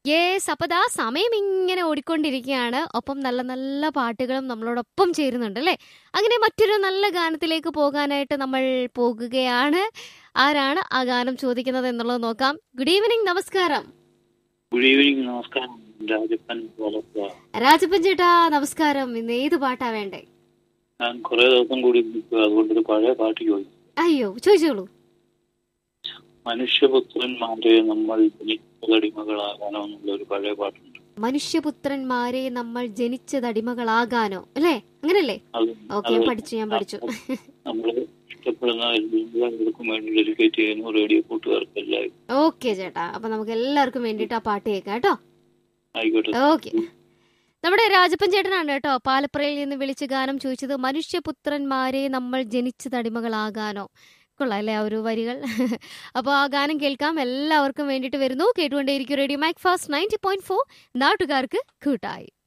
yes അപ്പൊ ദാ സമയം ഇങ്ങനെ ഓടിക്കൊണ്ടിരിക്കുകയാണ് ഒപ്പം നല്ല നല്ല പാട്ടുകളും നമ്മളോടൊപ്പം ചേരുന്നുണ്ട് അല്ലേ അങ്ങനെ മറ്റൊരു നല്ല ഗാനത്തിലേക്ക് പോകാനായിട്ട് നമ്മൾ പോകുകയാണ് ആരാണ് ആ ഗാനം ചോദിക്കുന്നത് എന്നുള്ളത് നോക്കാം ഗുഡ് ഈവനിങ് നമസ്കാരം ഗുഡ് ഈവനിങ് നമസ്കാരം രാജപ്പൻ വളർത്തുക രാജപ്പൻ ചേട്ടാ നമസ്കാരം ഇന്ന് ഏത് പാട്ടാ വേണ്ടേ ഞാൻ കുറെ ദിവസം കൂടി നിൽക്കുക അതുകൊണ്ട് ഒരു പഴയ പാട്ട് ചോദിച്ചു അയ്യോ ചോദിച്ചോളൂ മനുഷ്യപുത്രന്മാരെ നമ്മൾ ജനിച്ചതടിമകളാകാനോ എന്നുള്ള ഒരു പഴയ പാട്ടുണ്ട് മനുഷ്യപുത്രന്മാരെ നമ്മൾ ജനിച്ചത് അടിമകളാകാനോ അല്ലേ അങ്ങനല്ലേ അത് ഓക്കെ ഞാൻ പഠിച്ചു ഞാൻ പഠിച്ചു നമ്മൾ ഇഷ്ടപ്പെടുന്ന എല്ലാവർക്കും വേണ്ടി ഡെലിക്കേറ്റ് ചെയ്യുന്നു റേഡിയോ കൂട്ടുകാർക്ക് എല്ലാവരും ഓക്കെ ചേട്ടാ അപ്പൊ നമുക്ക് എല്ലാവർക്കും വേണ്ടിയിട്ട് ആ പാട്ട് കേൾക്കാം കേട്ടോ ആയിക്കോട്ടെ ഓക്കെ നമ്മുടെ രാജപ്പൻ ചേട്ടനാണ് കേട്ടോ പാലപ്പുറയിൽ നിന്ന് വിളിച്ച് ഗാനം ചോദിച്ചത് മനുഷ്യപുത്രന്മാരെ നമ്മൾ ജനിച്ചത് അടിമകളാകാനോ കൊള്ളാം അല്ലേ ആ ഒരു വരികൾ അപ്പോൾ ആ ഗാനം കേൾക്കാം എല്ലാവർക്കും വേണ്ടിയിട്ട് വരുന്നു കേട്ടുകൊണ്ടേയിരിക്കും radio Mac fast ninety point four നാട്ടുകാർക്ക് കൂട്ടായി